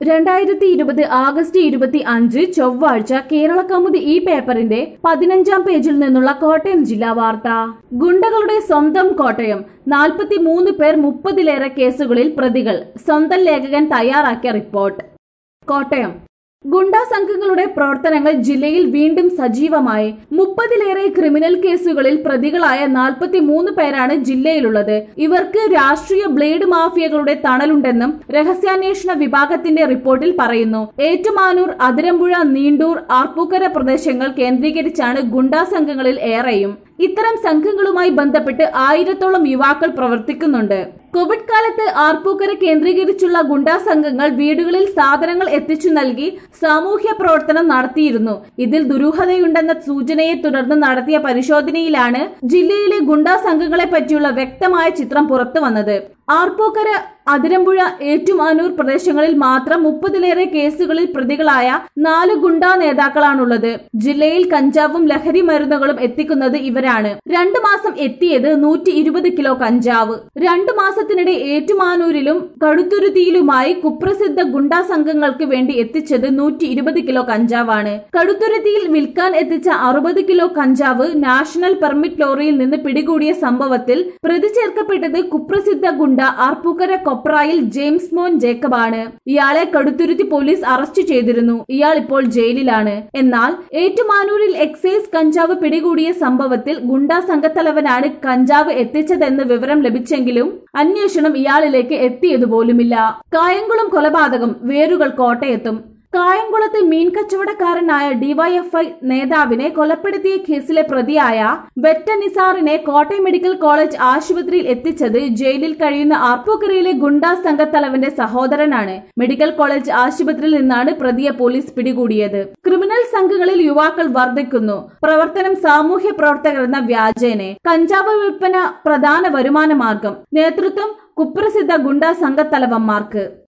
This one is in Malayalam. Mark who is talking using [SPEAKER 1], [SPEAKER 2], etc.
[SPEAKER 1] രണ്ടായിരത്തി ഇരുപത് ആഗസ്റ്റ് ഇരുപത്തി അഞ്ച് ചൊവ്വാഴ്ച കേരള കൗമുദി ഈ പേപ്പറിന്റെ പതിനഞ്ചാം പേജിൽ നിന്നുള്ള കോട്ടയം ജില്ലാ വാർത്ത ഗുണ്ടകളുടെ സ്വന്തം കോട്ടയം നാൽപ്പത്തി മൂന്ന് പേർ മുപ്പതിലേറെ കേസുകളിൽ പ്രതികൾ സ്വന്തം ലേഖകൻ തയ്യാറാക്കിയ റിപ്പോർട്ട് കോട്ടയം ഗുണ്ടാ സംഘങ്ങളുടെ പ്രവർത്തനങ്ങൾ ജില്ലയിൽ വീണ്ടും സജീവമായി മുപ്പതിലേറെ ക്രിമിനൽ കേസുകളിൽ പ്രതികളായ നാൽപ്പത്തി മൂന്ന് പേരാണ് ജില്ലയിലുള്ളത് ഇവർക്ക് രാഷ്ട്രീയ ബ്ലേഡ് മാഫിയകളുടെ തണലുണ്ടെന്നും രഹസ്യാന്വേഷണ വിഭാഗത്തിന്റെ റിപ്പോർട്ടിൽ പറയുന്നു ഏറ്റുമാനൂർ അതിരമ്പുഴ നീണ്ടൂർ ആർപ്പൂക്കര പ്രദേശങ്ങൾ കേന്ദ്രീകരിച്ചാണ് ഗുണ്ടാ സംഘങ്ങളിൽ ഏറെയും ഇത്തരം സംഘങ്ങളുമായി ബന്ധപ്പെട്ട് ആയിരത്തോളം യുവാക്കൾ പ്രവർത്തിക്കുന്നുണ്ട് കോവിഡ് കാലത്ത് ആർപ്പൂക്കര കേന്ദ്രീകരിച്ചുള്ള ഗുണ്ടാ സംഘങ്ങൾ വീടുകളിൽ സാധനങ്ങൾ എത്തിച്ചു നൽകി സാമൂഹ്യ പ്രവർത്തനം നടത്തിയിരുന്നു ഇതിൽ ദുരൂഹതയുണ്ടെന്ന സൂചനയെ തുടർന്ന് നടത്തിയ പരിശോധനയിലാണ് ജില്ലയിലെ ഗുണ്ടാ സംഘങ്ങളെ പറ്റിയുള്ള വ്യക്തമായ ചിത്രം പുറത്തു വന്നത് ആർപ്പൂക്കര അതിരമ്പുഴ ഏറ്റുമാനൂർ പ്രദേശങ്ങളിൽ മാത്രം മുപ്പതിലേറെ കേസുകളിൽ പ്രതികളായ നാല് ഗുണ്ടാ നേതാക്കളാണുള്ളത് ജില്ലയിൽ കഞ്ചാവും ലഹരി മരുന്നുകളും എത്തിക്കുന്നത് ഇവരാണ് രണ്ടു മാസം എത്തിയത് നൂറ്റി ഇരുപത് കിലോ കഞ്ചാവ് രണ്ടു മാസത്തിനിടെ ഏറ്റുമാനൂരിലും കടുത്തുരുത്തിയിലുമായി കുപ്രസിദ്ധ ഗുണ്ടാ സംഘങ്ങൾക്ക് വേണ്ടി എത്തിച്ചത് നൂറ്റി ഇരുപത് കിലോ കഞ്ചാവാണ് കടുത്തുരുത്തിയിൽ വിൽക്കാൻ എത്തിച്ച അറുപത് കിലോ കഞ്ചാവ് നാഷണൽ പെർമിറ്റ് ലോറിയിൽ നിന്ന് പിടികൂടിയ സംഭവത്തിൽ പ്രതി ചേർക്കപ്പെട്ടത് കുപ്രസിദ്ധ ഗുണ്ട ആർപ്പൂക്കര കൊപ്രായിൽ ജെയിംസ് മോൻ ജേക്കബാണ് ഇയാളെ കടുത്തുരുത്തി പോലീസ് അറസ്റ്റ് ചെയ്തിരുന്നു ഇയാൾ ഇപ്പോൾ ജയിലിലാണ് എന്നാൽ ഏറ്റുമാനൂരിൽ എക്സൈസ് കഞ്ചാവ് പിടികൂടിയ സംഭവത്തിൽ ഗുണ്ടാ സംഘത്തലവനാണ് കഞ്ചാവ് എത്തിച്ചതെന്ന് വിവരം ലഭിച്ചെങ്കിലും അന്വേഷണം ഇയാളിലേക്ക് എത്തിയതുപോലുമില്ല കായംകുളം കൊലപാതകം വേരുകൾ കോട്ടയത്തും കായംകുളത്ത് മീൻ കച്ചവടക്കാരനായ ഡിവൈഎഫ്ഐ നേതാവിനെ കൊലപ്പെടുത്തിയ കേസിലെ പ്രതിയായ വെറ്റ നിസാറിനെ കോട്ടയം മെഡിക്കൽ കോളേജ് ആശുപത്രിയിൽ എത്തിച്ചത് ജയിലിൽ കഴിയുന്ന ആർപ്പൂക്കരയിലെ ഗുണ്ടാ സംഘത്തലവന്റെ സഹോദരനാണ് മെഡിക്കൽ കോളേജ് ആശുപത്രിയിൽ നിന്നാണ് പ്രതിയെ പോലീസ് പിടികൂടിയത് ക്രിമിനൽ സംഘങ്ങളിൽ യുവാക്കൾ വർദ്ധിക്കുന്നു പ്രവർത്തനം സാമൂഹ്യ പ്രവർത്തകർ എന്ന വ്യാജേനെ കഞ്ചാവ് വിൽപ്പന പ്രധാന വരുമാന മാർഗം നേതൃത്വം കുപ്രസിദ്ധ ഗുണ്ടാ സംഘത്തലവന്മാർക്ക്